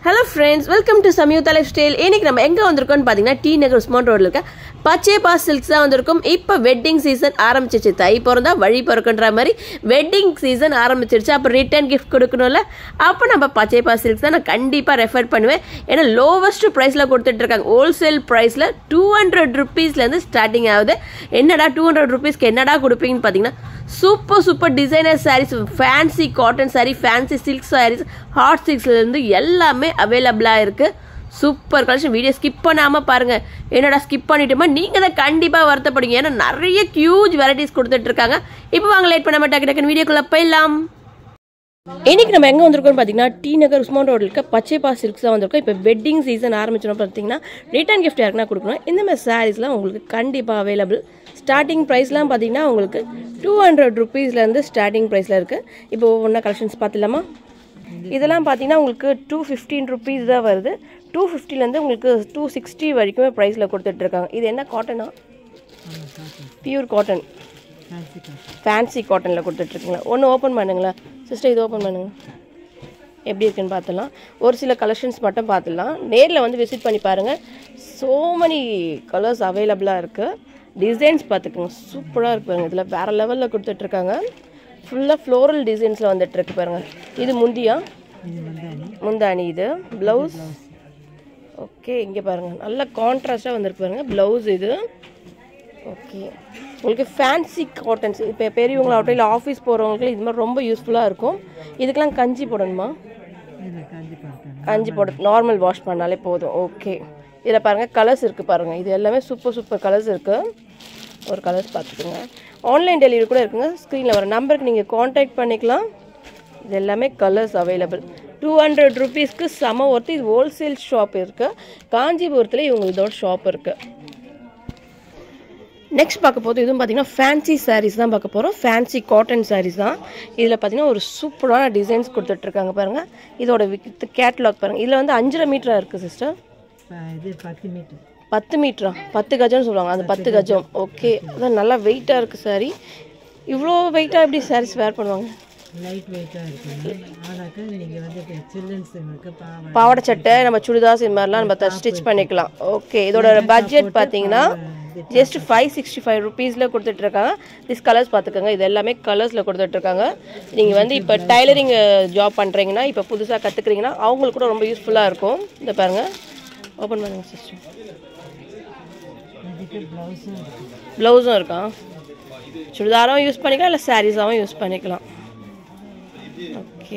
Hello friends welcome to Samyuktha lifestyle இன்னைக்கு நம்ம எங்கே வந்திருக்கோம்னு பார்த்தீங்கன்னா டி நகர் உஸ்மான் ரோடில் இருக்க பச்சை பாஸ் சில்க்ஸ் தான் வந்திருக்கும் இப்போ வெட்டிங் சீசன் ஆரம்பிச்சிச்சு தை பிறந்தா வழி பிறக்குன்ற மாதிரி வெட்டிங் சீசன் ஆரம்பிச்சிருச்சு அப்போ ரிட்டர்ன் கிஃப்ட் கொடுக்கணும்ல அப்போ நம்ம பச்சை பாஸ் சில்க்ஸ் தான் நான் கண்டிப்பாக ரெஃபர் பண்ணுவேன் ஏன்னா லோவஸ்ட் ப்ரைஸில் கொடுத்துட்ருக்காங்க ஹோல்சேல் ப்ரைஸில் டூ ஹண்ட்ரட் ருபீஸ்லேருந்து ஸ்டார்டிங் ஆகுது என்னடா டூ ஹண்ட்ரட் ருபீஸ்க்கு என்னடா கொடுப்பீங்கன்னு பார்த்தீங்கன்னா super super designer sarees fancy cotton saree fancy silk sarees ஹாட் சில்க்ஸ்லேருந்து எல்லாமே அவைலபிளாக இருக்குது சூப்பர் கலெக்ஷன் வீடியோ ஸ்கிப் பண்ணாமல் பாருங்கள் என்னடா ஸ்கிப் பண்ணிட்டோமா நீங்கள் தான் கண்டிப்பாக வருத்தப்படுங்க ஏன்னா நிறைய ஹியூஜ் வெரைட்டிஸ் கொடுத்துட்ருக்காங்க இப்போ வாங்க லேட் பண்ணாமல் டக்கு டக்குன்னு வீடியோக்குள்ளே போயிடலாம் இன்னைக்கு நம்ம எங்கே வந்திருக்கோம் பார்த்தீங்கன்னா டி நகர் உஸ்மான் ரோடில் இருக்க பச்சை பாஸ் சில்க்ஸ் தான் வந்திருக்கோம் இப்போ வெட்டிங் சீசன் ஆரம்பிச்சோம் பார்த்தீங்கன்னா ரிட்டர்ன் கிஃப்ட் யாருக்குன்னா கொடுக்கணும் இந்த மாதிரி சாரீஸ்லாம் உங்களுக்கு கண்டிப்பாக அவைலபிள் ஸ்டார்டிங் ப்ரைஸ்லாம் பார்த்தீங்கன்னா உங்களுக்கு டூ ஹண்ட்ரட் ருபீஸ்லேருந்து ஸ்டார்டிங் ப்ரைஸில் இருக்குது இப்போ ஒவ்வொன்றா கலெக்ஷன்ஸ் பார்த்துலாமா இதெல்லாம் பார்த்தீங்கன்னா உங்களுக்கு டூ ஃபிஃப்டீன் ருபீஸ் தான் வருது டூ ஃபிஃப்டிலேருந்து உங்களுக்கு டூ சிக்ஸ்டி வரைக்குமே ப்ரைஸில் கொடுத்துட்ருக்காங்க இது என்ன காட்டனா பியூர் காட்டன் ஃபேன்சி காட்டனில் கொடுத்துட்ருக்கீங்களா ஒன்று ஓப்பன் பண்ணுங்களேன் சிஸ்டர் இது ஓப்பன் பண்ணுங்க எப்படி இருக்குன்னு பார்த்துலாம் ஒரு சில கலெக்ஷன்ஸ் மட்டும் பார்த்துலாம் நேரில் வந்து விசிட் பண்ணி பாருங்கள் ஸோ many கலர்ஸ் அவைலபிளாக இருக்குது டிசைன்ஸ் பார்த்துக்கோங்க சூப்பராக இருக்கு பாருங்க இதில் வேறு லெவலில் கொடுத்துட்ருக்காங்க ஃபுல்லாக ஃப்ளோரல் டிசைன்ஸில் வந்துட்டுருக்கு பாருங்கள் இது முந்தியா முந்தானி இது ப்ளவுஸ் ஓகே இங்கே பாருங்கள் நல்ல கான்ட்ராஸ்டாக வந்திருக்கு பாருங்க ப்ளவுஸ் இது ஓகே உங்களுக்கு ஃபேன்சி காட்டன்ஸ் இப்போ பெரியவங்களாகட்டும் இல்லை ஆஃபீஸ் போகிறவங்களுக்கு இது மாதிரி ரொம்ப யூஸ்ஃபுல்லாக இருக்கும் இதுக்கெல்லாம் கஞ்சி போடணுமா கஞ்சி போட நார்மல் வாஷ் பண்ணாலே போதும் ஓகே இதில் பாருங்கள் கலர்ஸ் இருக்குது பாருங்கள் இது எல்லாமே சூப்பர் சூப்பர் கலர்ஸ் இருக்குது ஒரு கலர்ஸ் பார்த்துக்குங்க ஆன்லைன் டெலிவரி கூட இருக்குங்க ஸ்க்ரீனில் வர நம்பருக்கு நீங்கள் காண்டாக்ட் பண்ணிக்கலாம் இது எல்லாமே கலர்ஸ் அவைலபிள் டூ ஹண்ட்ரட் ருபீஸ்க்கு செம ஒர்த்து இது ஹோல்சேல் ஷாப் இருக்குது காஞ்சிபுரத்தில் இவங்க இதோட ஷாப் இருக்குது நெக்ஸ்ட் பார்க்க போது இதுவும் பார்த்தீங்கன்னா ஃபேன்சி சாரீஸ் தான் பார்க்க போகிறோம் ஃபேன்சி காட்டன் சாரீஸ் தான் இதில் பார்த்தீங்கன்னா ஒரு சூப்பரான டிசைன்ஸ் கொடுத்துட்ருக்காங்க பாருங்கள் இதோட வித் கேட்லாக் பாருங்கள் இதில் வந்து அஞ்சரை மீட்டராக இருக்குது சிஸ்டர் இது பத்து மீட்டர் பத்து மீட்டரா பத்து கஜம்னு சொல்லுவாங்க அந்த பத்து கஜம் ஓகே அதான் நல்லா வெயிட்டாக இருக்குது சாரி இவ்வளோ வெயிட்டாக எப்படி சாரீஸ் வேர் பண்ணுவாங்க லைட் வெயிட்டாக இருக்குங்க ஆனாக்கா நீங்கள் வந்து இப்போ சில்ட்ரன்ஸுங்களுக்கு பாவம் பாவாடை சட்டை நம்ம சுடிதாஸ் இது மாதிரிலாம் நம்ம ஸ்டிச் பண்ணிக்கலாம் ஓகே இதோட பட்ஜெட் பார்த்தீங்கன்னா ஜஸ்ட் ஃபைவ் சிக்ஸ்டி ஃபைவ் ருபீஸில் கொடுத்துட்ருக்காங்க திஸ் கலர்ஸ் பார்த்துக்கோங்க இது எல்லாமே கலர்ஸில் கொடுத்துட்ருக்காங்க நீங்கள் வந்து இப்போ டைலரிங் ஜாப் பண்ணுறீங்கன்னா இப்போ புதுசாக கற்றுக்குறீங்கன்னா அவங்களுக்கு கூட ரொம்ப யூஸ்ஃபுல்லாக இருக்கும் இந்த பாருங்கள் ஓப்பன் பண்ணுங்க சிஸ்டர் அதுக்கு ப்ளவுஸும் இருக்குது ப்ளவுஸும் இருக்கா சுடிதாரும் யூஸ் பண்ணிக்கலாம் இல்லை சாரீஸாகவும் யூஸ் பண்ணிக்கலாம் ஓகே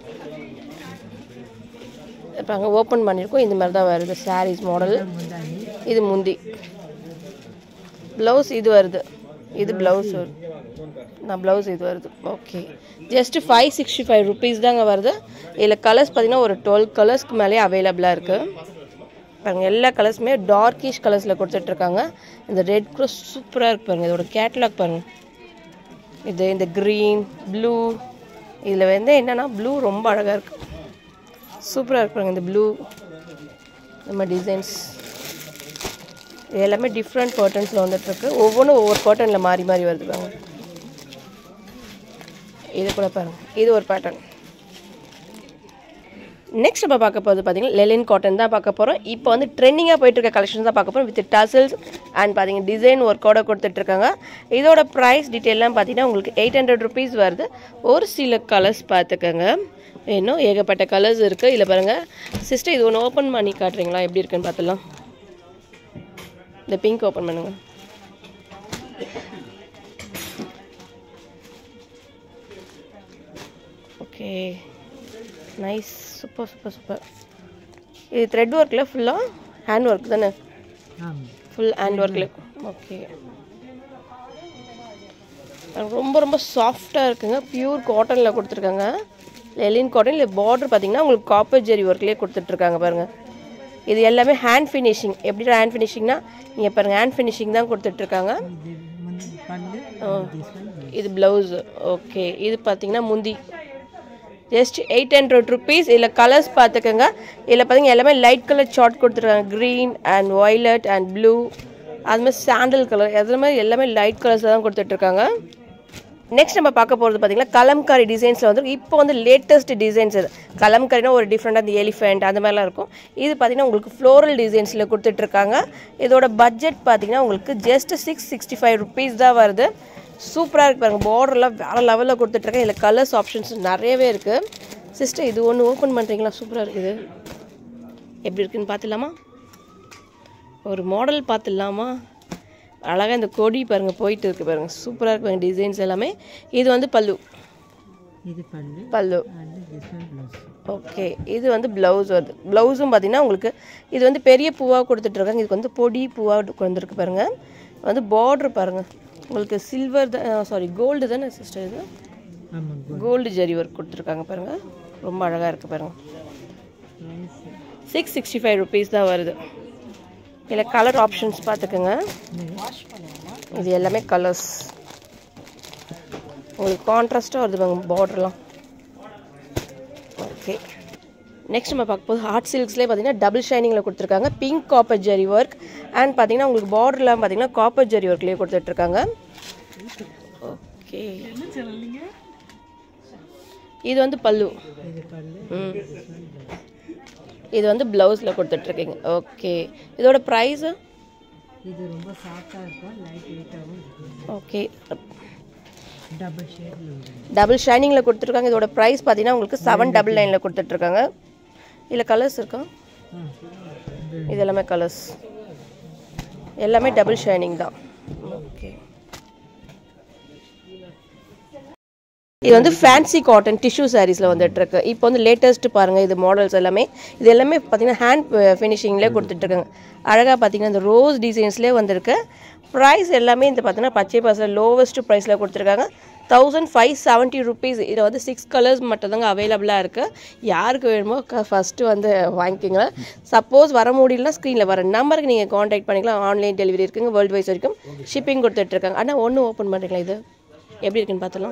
இப்போ அங்கே ஓப்பன் பண்ணியிருக்கோம் இந்த மாதிரி தான் வருது சாரீஸ் மாடல் முந்தானி இது முந்தி ப்ளவுஸ் இது வருது இது ப்ளவுஸ் வருது நான் ப்ளவுஸ் இது வருது okay just five sixty five rupees தாங்க வருது இதில் கலர்ஸ் பார்த்தீங்கன்னா ஒரு டுவெல் கலர்ஸ்க்கு மேலே அவைலபிளாக இருக்குது பாருங்க எல்லா கலர்ஸுமே டார்க்கிஷ் கலர்ஸில் கொடுத்துட்ருக்காங்க இந்த ரெட் கூட சூப்பராக இருக்கு பாருங்க இதோட கேட்லாக் பாருங்க இது இந்த க்ரீன் ப்ளூ இதில் வந்து என்னென்னா ப்ளூ ரொம்ப அழகாக இருக்குது சூப்பராக இருக்கு பாருங்க இந்த ப்ளூ நம்ம டிசைன்ஸ் இது எல்லாமே டிஃப்ரெண்ட் காட்டன்ஸில் வந்துட்டுருக்கு ஒவ்வொன்றும் ஒவ்வொரு காட்டனில் மாறி மாறி வருது பாருங்க இது கூட பாருங்க இது ஒரு பேட்டர்ன் நெக்ஸ்ட் நம்ம பார்க்க போகிறது பார்த்தீங்கன்னா லெலின் காட்டன் தான் பார்க்க போகிறோம் இப்போ வந்து ட்ரெண்டிங்காக போயிட்டு இருக்க கலெக்ஷன்ஸ் தான் பார்க்க போகிறோம் வித் டசல்ஸ் அண்ட் பார்த்தீங்கன்னா டிசைன் ஒர்க்கோட கொடுத்துட்ருக்காங்க இதோட ப்ரைஸ் டீட்டெயிலாம் பார்த்தீங்கன்னா உங்களுக்கு எயிட் ஹண்ட்ரட் ருபீஸ் வருது ஒரு சில கலர்ஸ் பார்த்துக்கோங்க இன்னும் ஏகப்பட்ட கலர்ஸ் இருக்குது இதில் பாருங்கள் சிஸ்டர் இது ஒன்று ஓப்பன் பண்ணி காட்டுறீங்களா எப்படி இருக்குன்னு பார்த்துலாம் இந்த பிங்க் ஓப்பன் பண்ணுங்க okay nice super super super இது த்ரெட் ஒர்க்கில் ஃபுல்லாக ஹேண்ட் ஒர்க் தானே ஆமாம் ஃபுல் ஹேண்ட் ஒர்க்கில் ஓகே ரொம்ப ரொம்ப சாஃப்டாக இருக்குங்க பியூர் காட்டனில் கொடுத்துருக்காங்க லெலின் காட்டன் இல்லை பார்டர் பார்த்தீங்கன்னா உங்களுக்கு காப்பர் ஜெரி ஒர்க்லேயே கொடுத்துட்ருக்காங்க பாருங்கள் இது எல்லாமே ஹேண்ட் ஃபினிஷிங் எப்படி ஹேண்ட் ஃபினிஷிங்னா நீங்கள் பாருங்கள் ஹேண்ட் ஃபினிஷிங் தான் கொடுத்துட்ருக்காங்க இது முன் பண்ணு this one. இது ப்ளவுஸ் ஓகே இது பார்த்தீங்கன்னா முந்தி ஜஸ்ட் எயிட் ஹண்ட்ரட் ருபீஸ் இதில் கலர்ஸ் பார்த்துக்கோங்க இதில் பார்த்தீங்கன்னா எல்லாமே லைட் கலர் ஷார்ட் கொடுத்துருக்காங்க green and violet and blue அது மாதிரி சாண்டல் கலர் அது மாதிரி எல்லாமே லைட் கலர்ஸ் தான் கொடுத்துட்ருக்காங்க நெக்ஸ்ட் நம்ம பார்க்க போகிறது பார்த்தீங்கன்னா கலம்காரி டிசைன்ஸில் வந்து இப்போ வந்து லேட்டஸ்ட் டிசைன்ஸ் இது கலம்காரினா ஒரு டிஃப்ரெண்டாக அந்த எலிஃபெண்ட் அந்த மாதிரிலாம் இருக்கும் இது பார்த்தீங்கன்னா உங்களுக்கு ஃப்ளோரல் டிசைன்ஸில் கொடுத்துட்ருக்காங்க இதோட பட்ஜெட் பார்த்தீங்கன்னா உங்களுக்கு just six sixty five rupees தான் வருது சூப்பராக இருக்கு பாருங்க பார்டர்லாம் வேறு லெவலில் கொடுத்துட்ருக்கேன் இதில் கலர்ஸ் ஆப்ஷன்ஸ் நிறையவே இருக்குது சிஸ்டர் இது ஒன்று ஓப்பன் பண்ணுறீங்களா சூப்பராக இருக்குது எப்படி இருக்குன்னு பார்த்துலாமா ஒரு மாடல் பார்த்துடலாமா அழகாக இந்த கொடி பாருங்கள் போயிட்டு இருக்கு பாருங்கள் சூப்பராக இருக்கு பாருங்க டிசைன்ஸ் எல்லாமே இது வந்து பல்லு இது பல்லு பல்லு and this one blouse okay இது வந்து ப்ளவுஸ் வருது ப்ளவுஸும் பார்த்தீங்கன்னா உங்களுக்கு இது வந்து பெரிய பூவாக கொடுத்துட்ருக்காங்க இதுக்கு வந்து பொடி பூவாக வந்துருக்கு பாருங்க வந்து பார்ட்ரு பாருங்கள் உங்களுக்கு சில்வர் தான் சாரி கோல்டு தானே சிஸ்டர் இது ஆமாங்க கோல்டு ஜரி ஒர்க் கொடுத்துருக்காங்க பாருங்கள் ரொம்ப அழகாக இருக்குது பாருங்கள் price six sixty five rupees தான் வருது இதில் கலர் ஆப்ஷன்ஸ் பார்த்துக்கோங்க இது எல்லாமே கலர்ஸ் உங்களுக்கு கான்ட்ராஸ்ட்டாக வருது பாருங்க பார்டர்லாம் ஓகே நெக்ஸ்ட் நம்ம பார்க்க போது ஹார்ட் சில்க்ஸ்லேயே பார்த்தீங்கன்னா டபுள் ஷைனிங்கில் கொடுத்துருக்காங்க pink copper zari work and பார்த்தீங்கன்னா உங்களுக்கு பார்டர்லாம் பார்த்தீங்கன்னா காப்பர் ஜெரி ஒர்க்லேயே கொடுத்துட்ருக்காங்க ஓகே இது வந்து பல்லு இது பல்லு ம் இது வந்து ப்ளவுஸில் கொடுத்துட்ருக்கீங்க ஓகே இதோட ப்ரைஸு இது ரொம்ப சாஃப்டாக இருக்கும் லைட் வெயிட்டாகவும் இருக்கும் ஓகே டபுள் ஷேடில் வரும் டபுள் ஷைனிங்கில் கொடுத்துருக்காங்க இதோட ப்ரைஸ் பார்த்தீங்கன்னா உங்களுக்கு செவன் டபுள் நைனில் கொடுத்துட்ருக்காங்க இதில் கலர்ஸ் இருக்கா ஆ இது எல்லாமே கலர்ஸ் எல்லாமே டபுள் ஷைனிங் தான் ஓகே இது வந்து ஃபேன்சி காட்டன் டிஷ்யூ சாரீஸில் வந்துட்டு இருக்கு இப்போ வந்து லேட்டஸ்ட் பாருங்கள் இது மாடல்ஸ் எல்லாமே இது எல்லாமே பார்த்தீங்கன்னா ஹேண்ட் ஃபினிஷிங்லேயே கொடுத்துட்ருக்காங்க அழகாக பார்த்தீங்கன்னா இந்த ரோஸ் டிசைன்ஸ்லேயே வந்திருக்கு ப்ரைஸ் எல்லாமே இந்த பார்த்தீங்கன்னா பச்சை பாசில் லோவஸ்ட் ப்ரைஸில் கொடுத்துருக்காங்க தௌசண்ட் ஃபைவ் செவன்ட்டி ருபீஸ் இதில் வந்து சிக்ஸ் கலர்ஸ் மட்டும் தாங்க அவைலபிளாக இருக்குது யாருக்கு வேணுமோ ஃபஸ்ட்டு வந்து வாங்கிக்கோங்க சப்போஸ் வர முடியலனா ஸ்க்ரீனில் வர நம்பருக்கு நீங்கள் காண்டாக்ட் பண்ணிக்கலாம் ஆன்லைன் டெலிவரி இருக்குங்க வேர்ல்டு வைஸ் வரைக்கும் ஷிப்பிங் கொடுத்துட்ருக்காங்க ஆனால் ஒன்று ஓப்பன் பண்ணுறீங்களா இது எப்படி இருக்குன்னு பார்த்தலாம்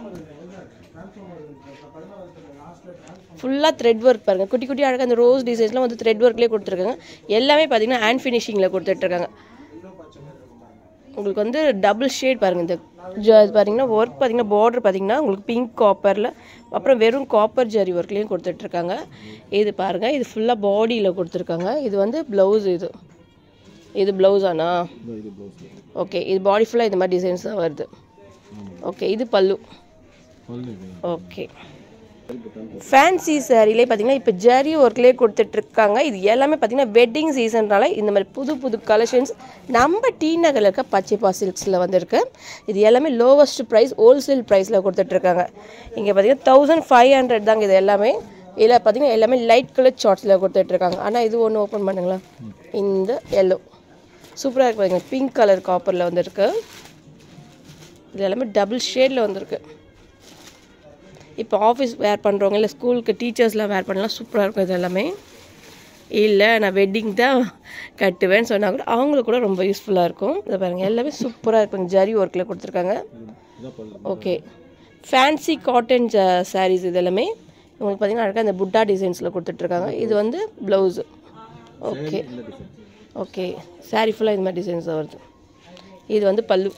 ஃபுல்லாக த்ரெட் ஒர்க் பாருங்கள் குட்டி குட்டி அழகாக அந்த ரோஸ் டிசைன்ஸ்லாம் வந்து த்ரெட் ஒர்க்லேயே கொடுத்துருக்காங்க எல்லாமே பார்த்தீங்கன்னா ஹேண்ட் ஃபினிஷிங்கில் கொடுத்துட்ருக்காங்க உங்களுக்கு வந்து டபுள் ஷேட் பாருங்கள் இந்த ஜ இது பார்த்தீங்கன்னா ஒர்க் பார்த்தீங்கன்னா பார்டர் பார்த்தீங்கன்னா உங்களுக்கு பிங்க் காப்பரில் அப்புறம் வெறும் காப்பர் ஜரி ஒர்க்லேயும் கொடுத்துட்ருக்காங்க இது பாருங்கள் இது ஃபுல்லாக பாடியில் கொடுத்துருக்காங்க இது வந்து ப்ளவுஸ் இது இது ப்ளவுஸாண்ணா ஓகே இது பாடி ஃபுல்லாக இந்த மாதிரி டிசைன்ஸ் தான் வருது ஓகே இது பல்லு ஓகே ஃபேன்சி சாரிலே பார்த்தீங்கன்னா இப்போ ஜரி ஒர்க்லேயே கொடுத்துட்ருக்காங்க இது எல்லாமே பார்த்தீங்கன்னா வெட்டிங் சீசன்னால இந்த மாதிரி புது புது கலெக்ஷன்ஸ் நம்ம டி நகரில் இருக்க பச்சைப்பா சில்க்ஸில் வந்திருக்கு இது எல்லாமே லோவஸ்ட் ப்ரைஸ் ஹோல்சேல் ப்ரைஸில் கொடுத்துட்ருக்காங்க இங்கே பார்த்தீங்கன்னா தௌசண்ட் ஃபைவ் ஹண்ட்ரட் தாங்க இது எல்லாமே இதில் பார்த்தீங்கன்னா எல்லாமே லைட் கலர் ஷார்ட்ஸில் கொடுத்துட்ருக்காங்க ஆனால் இது ஒன்று ஓப்பன் பண்ணுங்களேன் இந்த எல்லோ சூப்பராக இருக்கு பாருங்க பிங்க் கலர் காப்பரில் வந்திருக்கு இது எல்லாமே டபுள் ஷேடில் வந்திருக்கு இப்போ ஆஃபீஸ் வேர் பண்ணுறவங்க இல்லை ஸ்கூலுக்கு டீச்சர்ஸ்லாம் வேர் பண்ணலாம் சூப்பராக இருக்கும் இது எல்லாமே இல்லை நான் வெட்டிங் தான் கட்டுவேன்னு சொன்னால் கூட அவங்களுக்கு கூட ரொம்ப யூஸ்ஃபுல்லாக இருக்கும் இதை பாருங்கள் எல்லாமே சூப்பராக இருக்குங்க ஜரி ஒர்க்கில் கொடுத்துருக்காங்க ஓகே ஃபேன்சி காட்டன் சாரீஸ் இது எல்லாமே உங்களுக்கு பார்த்தீங்கன்னா அழகாக இந்த புட்டா டிசைன்ஸில் கொடுத்துட்ருக்காங்க இது வந்து ப்ளவுஸு ஓகே ஓகே சாரீ ஃபுல்லாக இந்த மாதிரி டிசைன்ஸ் தான் வருது இது வந்து பல்லு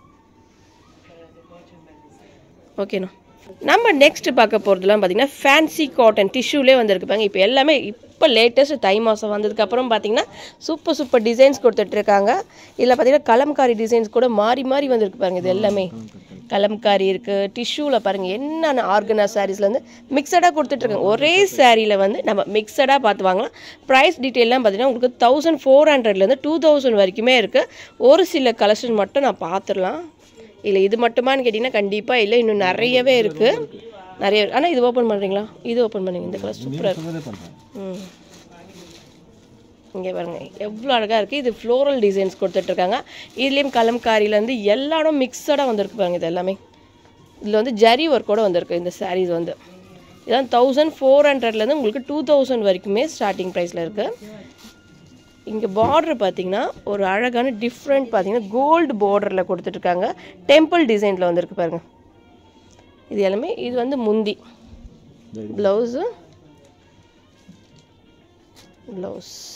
ஓகேண்ணா நம்ம நெக்ஸ்ட் பார்க்க போகிறதுலாம் பார்த்தீங்கன்னா ஃபேன்சி காட்டன் டிஷ்யூலே வந்திருக்கு பாருங்க இப்போ எல்லாமே இப்போ லேட்டஸ்ட் தை மாதம் வந்ததுக்கப்புறம் பார்த்தீங்கன்னா சூப்பர் சூப்பர் டிசைன்ஸ் கொடுத்துட்ருக்காங்க இதில் பார்த்தீங்கன்னா கலம்காரி டிசைன்ஸ் கூட மாறி மாறி வந்திருக்கு பாருங்க இது எல்லாமே கலம்காரி இருக்குது டிஷ்யூவில் பாருங்கள் என்னென்ன ஆர்கனா சாரீஸ்லேருந்து மிக்சடாக கொடுத்துட்ருக்காங்க ஒரே சாரியில் வந்து நம்ம மிக்சடாக பார்த்து வாங்கலாம் ப்ரைஸ் டீட்டெயிலாம் பார்த்தீங்கன்னா உங்களுக்கு தௌசண்ட் ஃபோர் ஹண்ட்ரட்லேருந்து டூ தௌசண்ட் வரைக்குமே இருக்குது ஒரு சில கலெக்ஷன் மட்டும் நான் பார்த்துடலாம் இல்லை இது மட்டுமான்னு கேட்டிங்கன்னா கண்டிப்பாக இல்லை இன்னும் நிறையவே இருக்குது நிறைய ஆனால் இது ஓப்பன் பண்ணுறீங்களா இது ஓப்பன் பண்ணுங்க இந்த கலர் சூப்பராக இருக்கு ம் இங்கே பாருங்க எவ்வளோ அழகாக இருக்குது இது ஃப்ளோரல் டிசைன்ஸ் கொடுத்துட்ருக்காங்க இதுலேயும் கலம்காரியிலேருந்து எல்லா இடம் மிக்சடாக வந்திருக்கு பாருங்க இது எல்லாமே இதில் வந்து ஜரி ஒர்க்கோட வந்திருக்கு இந்த சாரீஸ் வந்து இதான் தௌசண்ட் ஃபோர் ஹண்ட்ரட்லேருந்து உங்களுக்கு டூ தௌசண்ட் வரைக்குமே ஸ்டார்டிங் ப்ரைஸில் இருக்குது இங்கே பார்டர் பார்த்தீங்கன்னா ஒரு அழகான டிஃப்ரெண்ட் பார்த்தீங்கன்னா கோல்டு பார்டரில் கொடுத்துட்ருக்காங்க டெம்பிள் டிசைனில் வந்திருக்கு பாருங்க இது எல்லாமே இது வந்து முந்தி ப்ளவுஸு ப்ளவுஸ்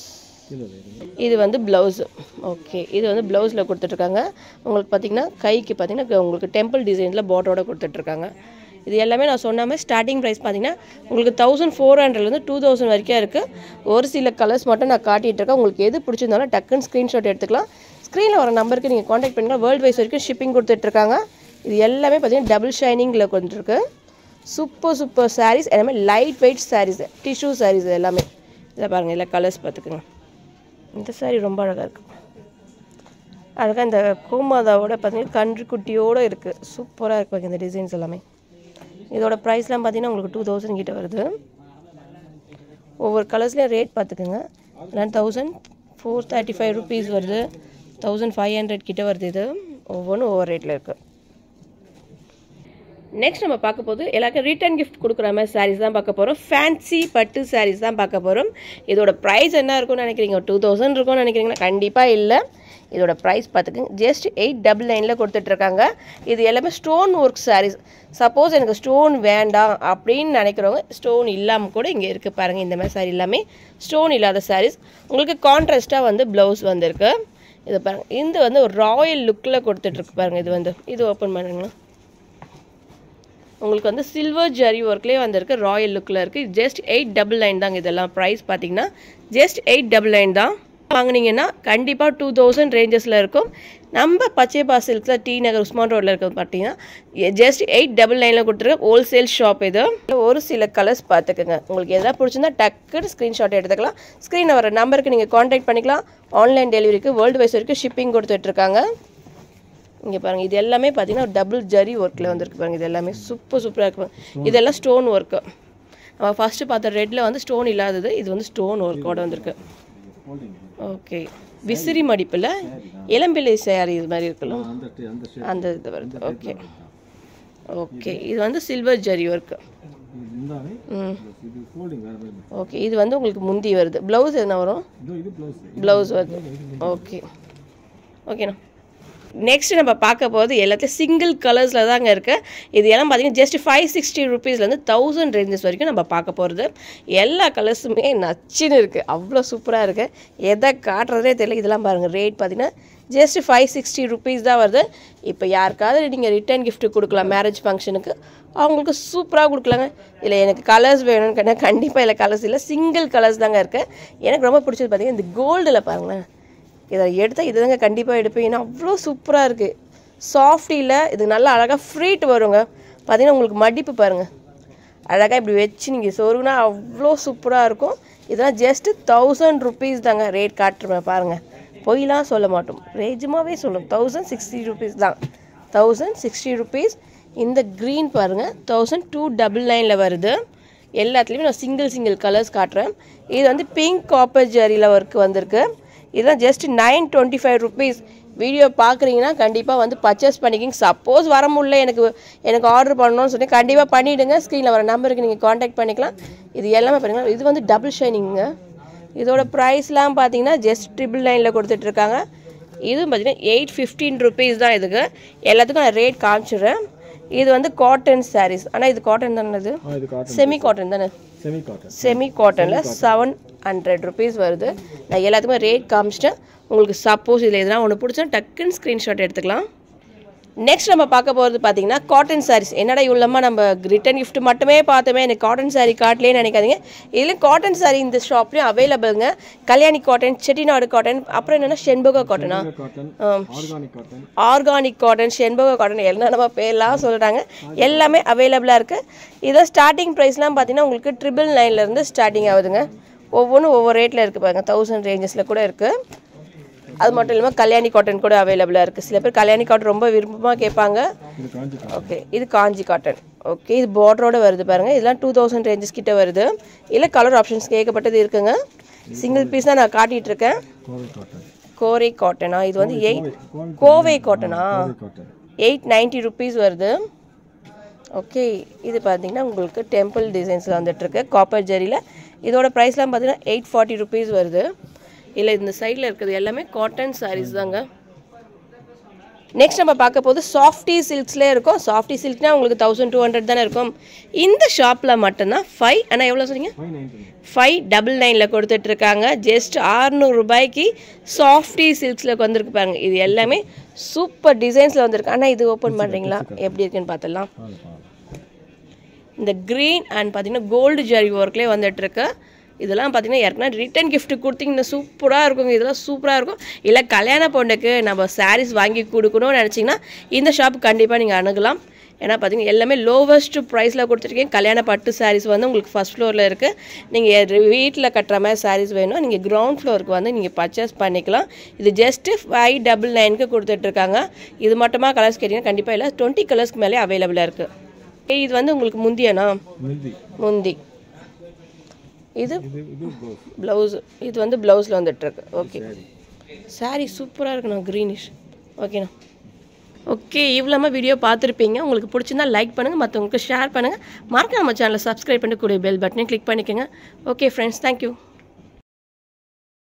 இது வந்து ப்ளவுஸு ஓகே இது வந்து ப்ளவுஸில் கொடுத்துட்ருக்காங்க உங்களுக்கு பார்த்தீங்கன்னா கைக்கு பார்த்தீங்கன்னா உங்களுக்கு டெம்பிள் டிசைனில் பார்டரோட கொடுத்துட்ருக்காங்க இது எல்லாமே நான் சொன்ன மாதிரி ஸ்டார்டிங் ப்ரைஸ் பார்த்தீங்கன்னா உங்களுக்கு தௌசண்ட் ஃபோர் ஹண்ட்ரட்லேருந்து டூ தௌசண்ட் வரைக்கும் இருக்குது ஒரு சில கலர்ஸ் மட்டும் நான் காட்டிகிட்டு இருக்கேன் உங்களுக்கு எது பிடிச்சிருந்தாலும் டக்குன்னு ஸ்க்ரீன்ஷாட் எடுத்துக்கலாம் ஸ்க்ரீனில் வர நம்பருக்கு நீங்கள் காண்டாக்ட் பண்ணிக்கலாம் வேர்ல்டு வைஸ் வரைக்கும் ஷிப்பிங் கொடுத்துட்ருக்காங்க இது எல்லாமே பார்த்தீங்கன்னா டபுள் ஷைனிங்கில் கொடுத்துருக்கு சூப்பர் சூப்பர் சாரீஸ் எல்லாமே light weight sarees tissue sarees எல்லாமே இதை பாருங்கள் இல்லை கலர்ஸ் பார்த்துக்குங்க இந்த சாரீ ரொம்ப அழகாக இருக்குது அழகாக இந்த கோமாதாவோட பார்த்தீங்கன்னா கன்று குட்டியோடு இருக்குது சூப்பராக இருக்கு பாருங்க இந்த டிசைன்ஸ் எல்லாமே இதோட ப்ரைஸ்லாம் பார்த்தீங்கன்னா உங்களுக்கு டூ தௌசண்ட் கிட்ட வருது ஒவ்வொரு கலர்ஸ்லேயும் ரேட் பார்த்துக்குங்க இதெல்லாம் thousand four thirty five rupees வருது தௌசண்ட் ஃபைவ் ஹண்ட்ரட் கிட்ட வருது இது ஒவ்வொன்றும் ஒவ்வொரு ரேட்டில் இருக்குது நெக்ஸ்ட் நம்ம பார்க்க போது எல்லாருக்கும் ரிட்டர்ன் கிஃப்ட் கொடுக்குற மாதிரி சாரீஸ் தான் பார்க்க போகிறோம் ஃபேன்சி பட்டு சாரீஸ் தான் பார்க்க போகிறோம் இதோட ப்ரைஸ் என்ன இருக்கும்னு நினைக்கிறீங்க டூ தௌசண்ட் இருக்கும்னு நினைக்கிறீங்கன்னா கண்டிப்பாக இல்லை இதோட ப்ரைஸ் பார்த்துக்கங்க ஜஸ்ட் எயிட் டபுள் நைனில் கொடுத்துட்ருக்காங்க இது எல்லாமே ஸ்டோன் ஒர்க் சாரீஸ் சப்போஸ் எனக்கு ஸ்டோன் வேண்டாம் அப்படின்னு நினைக்கிறவங்க ஸ்டோன் இல்லாமல் கூட இங்கே இருக்குது பாருங்கள் இந்த மாதிரி சாரீ எல்லாமே ஸ்டோன் இல்லாத சாரீஸ் உங்களுக்கு கான்ட்ராஸ்ட்டாக வந்து ப்ளவுஸ் வந்திருக்கு இது பாருங்கள் இது வந்து ஒரு ராயல் லுக்கில் கொடுத்துட்ருக்கு பாருங்கள் இது வந்து இது ஓப்பன் பண்ணுங்களா உங்களுக்கு வந்து சில்வர் ஜரி ஒர்க்லேயே வந்திருக்கு ராயல் லுக்கில் இருக்குது ஜஸ்ட் எயிட் டபுள் நைன் தாங்க இதெல்லாம் ப்ரைஸ் பார்த்தீங்கன்னா ஜஸ்ட் எயிட் டபுள் நைன் தான் வாங்குனீங்கன்னா கண்டிப்பாக டூ தௌசண்ட் ரேஞ்சஸில் இருக்கும் நம்ம பச்சைப்பா சில்க்ஸில் டி நகர் உஸ்மான் ரோட்டில் இருக்கிறது பார்த்தீங்கன்னா ஜஸ்ட் எயிட் டபுள் நைனில் கொடுத்துருக்க ஹோல்சேல் ஷாப் இது ஒரு சில கலர்ஸ் பார்த்துக்குங்க உங்களுக்கு எதாவது பிடிச்சிருந்தா டக்குன்னு ஸ்க்ரீன்ஷாட் எடுத்துக்கலாம் ஸ்க்ரீனில் வர நம்பருக்கு நீங்கள் காண்டாக்ட் பண்ணிக்கலாம் ஆன்லைன் டெலிவரிக்கு வேர்ல்டு வைஸ் வரைக்கும் ஷிப்பிங் கொடுத்துட்ருக்காங்க இங்கே பாருங்கள் இது எல்லாமே பார்த்தீங்கன்னா டபுள் ஜரி ஒர்க்கில் வந்திருக்கு பாருங்கள் இது எல்லாமே சூப்பர் சூப்பராக இருக்கு பாருங்க. இதெல்லாம் ஸ்டோன் ஒர்க்கு நம்ம ஃபஸ்ட்டு பார்த்த ரெட்டில் வந்து ஸ்டோன் இல்லாதது இது வந்து ஸ்டோன் ஒர்க்கோட வந்திருக்கு ஓகே விசிறி மடிப்பில் இளம்பிள்ளை சேரீ இது மாதிரி இருக்குல்ல அந்த டி- அந்த shape. அந்த இது வருது ஓகே ஓகே இது வந்து சில்வர் ஜரி ஒர்க்கு இது இந்தாவே ம் இது ஃபோல்டிங் வேற மாதிரி இருக்கு. ஓகே இது வந்து உங்களுக்கு முந்தி வருது ப்ளவுஸ் என்ன வரும் இதோ இது ப்ளவுஸ் ப்ளவுஸ் வருது ஓகே ஓகேண்ணா நெக்ஸ்ட் நம்ம பார்க்க போகிறது எல்லாத்தையும் சிங்கிள் கலர்ஸில் தாங்க இருக்குது இது எல்லாம் பார்த்தீங்கன்னா ஜஸ்ட் ஃபைவ் சிக்ஸ்டி ருபீஸ்லேருந்து தௌசண்ட் ரேஞ்சஸ் வரைக்கும் நம்ம பார்க்க போகிறது எல்லா கலர்ஸுமே நச்சுன்னு இருக்குது அவ்வளோ சூப்பராக இருக்குது எதை காட்டுறதே தெரியல இதெல்லாம் பாருங்கள் ரேட் பார்த்தீங்கன்னா ஜஸ்ட் ஃபைவ் சிக்ஸ்டி ருபீஸ் தான் வருது இப்போ யாருக்காவது நீங்கள் ரிட்டர்ன் gift கொடுக்கலாம் மேரேஜ் ஃபங்க்ஷனுக்கு அவங்களுக்கு சூப்பராக கொடுக்கலாங்க இல்லை எனக்கு கலர்ஸ் வேணும்னு கேட்டால் கண்டிப்பாக இல்லை கலர்ஸ் இல்லை சிங்கிள் கலர்ஸ் தாங்க இருக்குது எனக்கு ரொம்ப பிடிச்சது பார்த்தீங்கன்னா இந்த கோல்டில் பாருங்களேன் இதை எடுத்தால் இது தாங்க கண்டிப்பாக எடுப்பேன் ஏன்னா அவ்வளோ சூப்பராக இருக்குது சாஃப்டியில் இது நல்லா அழகாக ஃப்ரீட் வருங்க பார்த்தீங்கன்னா உங்களுக்கு மடிப்பு பாருங்கள் அழகாக இப்படி வச்சு நீங்கள் சொருகுனா அவ்வளோ சூப்பராக இருக்கும் இதெல்லாம் ஜஸ்ட்டு தௌசண்ட் ருபீஸ் தாங்க ரேட் காட்டுறேன் பாருங்கள் பொய்லாம் சொல்ல மாட்டோம் ரேஜுமாவே சொல்லும் தௌசண்ட் சிக்ஸ்டி ருபீஸ் தான் தௌசண்ட் சிக்ஸ்டி ருபீஸ் இந்த க்ரீன் பாருங்கள் தௌசண்ட் டூ டபுள் நைனில் வருது எல்லாத்துலேயுமே நான் சிங்கிள் சிங்கிள் கலர்ஸ் காட்டுறேன் இது வந்து பிங்க் காப்பர் ஜரியில் ஒர்க் வந்திருக்கு இதுதான் just nine twenty five rupees video பார்க்குறீங்கன்னா கண்டிப்பாக வந்து பர்ச்சேஸ் பண்ணிக்கிங்க சப்போஸ் வர முடியல எனக்கு எனக்கு ஆர்டர் பண்ணணும்னு சொல்லி கண்டிப்பாக பண்ணிவிடுங்க ஸ்க்ரீனில் வர நம்பருக்கு நீங்கள் காண்டாக்ட் பண்ணிக்கலாம் இது எல்லாமே பாருங்கள் இது வந்து டபுள் ஷைனிங்க இதோட ப்ரைஸ்லாம் பார்த்தீங்கன்னா ஜஸ்ட் ட்ரிபிள் நைனில் கொடுத்துட்ருக்காங்க இதுவும் பார்த்தீங்கன்னா எயிட் ஃபிஃப்டீன் ருபீஸ் தான் இதுக்கு எல்லாத்துக்கும் நான் ரேட் காமிச்சிடுறேன் இது வந்து காட்டன் சாரீஸ் ஆனால் இது காட்டன் தானே இது ஆ இது காட்டன் செமி காட்டன் தானே செமி காட்டன் செமி காட்டனில் செவன் ஹண்ட்ரட் ருபீஸ் வருது நான் எல்லாத்துக்குமே ரேட் காமிச்சிட்டேன் உங்களுக்கு சப்போஸ் இதில் எதுனா ஒன்று பிடிச்சா டக்குன்னு ஸ்க்ரீன்ஷாட் எடுத்துக்கலாம் நெக்ஸ்ட் நம்ம பார்க்க போகிறது பார்த்தீங்கன்னா காட்டன் சாரீஸ் என்னடா இவ்வளோமா நம்ம ரிட்டன் gift மட்டுமே பார்த்தோமே எனக்கு காட்டன் saree காட்டலே நினைக்காதீங்க இதில் காட்டன் saree இந்த ஷாப்லேயும் அவைலபிள்ங்க கல்யாணி காட்டன் செட்டிநாடு காட்டன் அப்புறம் என்னென்னா செண்பகா காட்டனா cotton organic cotton organic cotton Senbaga cotton என்னென்ன பேர்லாம் சொல்கிறாங்க எல்லாமே அவைலபிளாக இருக்குது இதை ஸ்டார்டிங் ப்ரைஸ்லாம் பார்த்தீங்கன்னா உங்களுக்கு ட்ரிபிள் நைன்லேருந்து ஸ்டார்டிங் ஆகுதுங்க ஒவ்வொன்றும் ஒவ்வொரு ரேட்டில் இருக்குது பாருங்க தௌசண்ட் ரேஞ்சஸில் கூட இருக்குது அது மட்டும் இல்லாமல் கல்யாணி காட்டன் கூட அவைலபிளாக இருக்குது சில பேர் கல்யாணி காட்டன் ரொம்ப விருப்பமாக கேட்பாங்க இது காஞ்சி காட்டன் ஓகே இது காஞ்சி காட்டன் ஓகே இது பார்டரோட வருது பாருங்கள் இதெல்லாம் டூ தௌசண்ட் ரேஞ்சஸ் கிட்ட வருது இல்லை கலர் ஆப்ஷன்ஸ் கேட்கப்பட்டது இருக்குங்க சிங்கிள் பீஸ் தான் நான் காட்டிகிட்டு இருக்கேன் கோவை காட்டன் கோரை காட்டனா இது வந்து எயிட் கோவை காட்டனா Kovai cotton eight ninety rupees வருது ஓகே இது பார்த்தீங்கன்னா உங்களுக்கு டெம்பிள் டிசைன்ஸில் வந்துட்டுருக்கு காப்பர் ஜரியில் இதோட ப்ரைஸ்லாம் பார்த்தீங்கன்னா எயிட் ஃபார்ட்டி ருபீஸ் வருது இல்லை இந்த சைடில் இருக்கிறது எல்லாமே காட்டன் sarees தாங்க நெக்ஸ்ட் நம்ம பார்க்க போது சாஃப்டி சில்க்ஸ்லேயே இருக்கும் சாஃப்டி சில்க்னா உங்களுக்கு தௌசண்ட் டூ ஹண்ட்ரட் தானே இருக்கும் இந்த ஷாப்பில் மட்டும்தான் ஃபைவ் ஆனால் எவ்வளோ சொன்னீங்க ஃபைவ் நைன்டி ஃபைவ் டபுள் நைனில் கொடுத்துட்ருக்காங்க ஜஸ்ட் ரூபாய்க்கு சாஃப்டி சில்க்ஸில் வந்திருக்கு பாருங்க இது எல்லாமே சூப்பர் டிசைன்ஸில் வந்திருக்கு ஆனால் இது ஓப்பன் பண்ணுறீங்களா எப்படி இருக்குன்னு பார்த்துடலாம் பாருங்க பாருங்க இந்த க்ரீன் அண்ட் பார்த்தீங்கன்னா கோல்டு ஜரி ஒர்க்லேயே வந்துட்டுருக்கு இதெல்லாம் பார்த்தீங்கன்னா ஏற்கனவே ரிட்டன் gift கொடுத்தீங்கன்னா சூப்பராக இருக்குங்க இதெல்லாம் சூப்பராக இருக்கும் இல்லை கல்யாண பொண்ணுக்கு நம்ம sarees வாங்கி கொடுக்கணும்னு நினச்சிங்கன்னா இந்த ஷாப் கண்டிப்பாக நீங்கள் அணுகலாம் ஏன்னா பார்த்தீங்கன்னா எல்லாமே லோவஸ்ட் ப்ரைஸில் கொடுத்துருக்கீங்க கல்யாண பட்டு sarees வந்து உங்களுக்கு ஃபஸ்ட் ஃப்ளோரில் இருக்குது நீங்கள் வீட்டில் கட்டுற மாதிரி sarees வேணும் நீங்கள் கிரவுண்ட் ஃப்ளோருக்கு வந்து நீங்கள் பர்ச்சேஸ் பண்ணிக்கலாம் இது ஜஸ்ட்டு ஃபைவ் டபுள் நைனுக்கு கொடுத்துட்ருக்காங்க இது மட்டுமா கலர்ஸ் கேட்டிங்கன்னா கண்டிப்பாக இல்லை டுவெண்ட்டி கலர்ஸ்க்கு மேலே அவைலபிளாக இருக்குது இது வந்து உங்களுக்கு முந்தியனா முந்தி முந்தி இது இது இது ப்ளவுஸ் ப்ளவுஸ் இது வந்து ப்ளவுஸில் வந்துட்டுருக்கு ஓகே சாரி சூப்பராக இருக்குண்ணா க்ரீனிஷ் ஓகேண்ணா ஓகே இவ்வளோமா வீடியோ பார்த்துருப்பீங்க உங்களுக்கு பிடிச்சிருந்தா லைக் பண்ணுங்கள் மற்றவங்களுக்கு ஷேர் பண்ணுங்கள் மறக்காம நம்ம சேனலை சப்ஸ்கிரைப் பண்ணிட்டு கூடிய பெல் பட்டனையும் கிளிக் பண்ணிக்கோங்க ஓகே ஃப்ரெண்ட்ஸ் தேங்க்யூ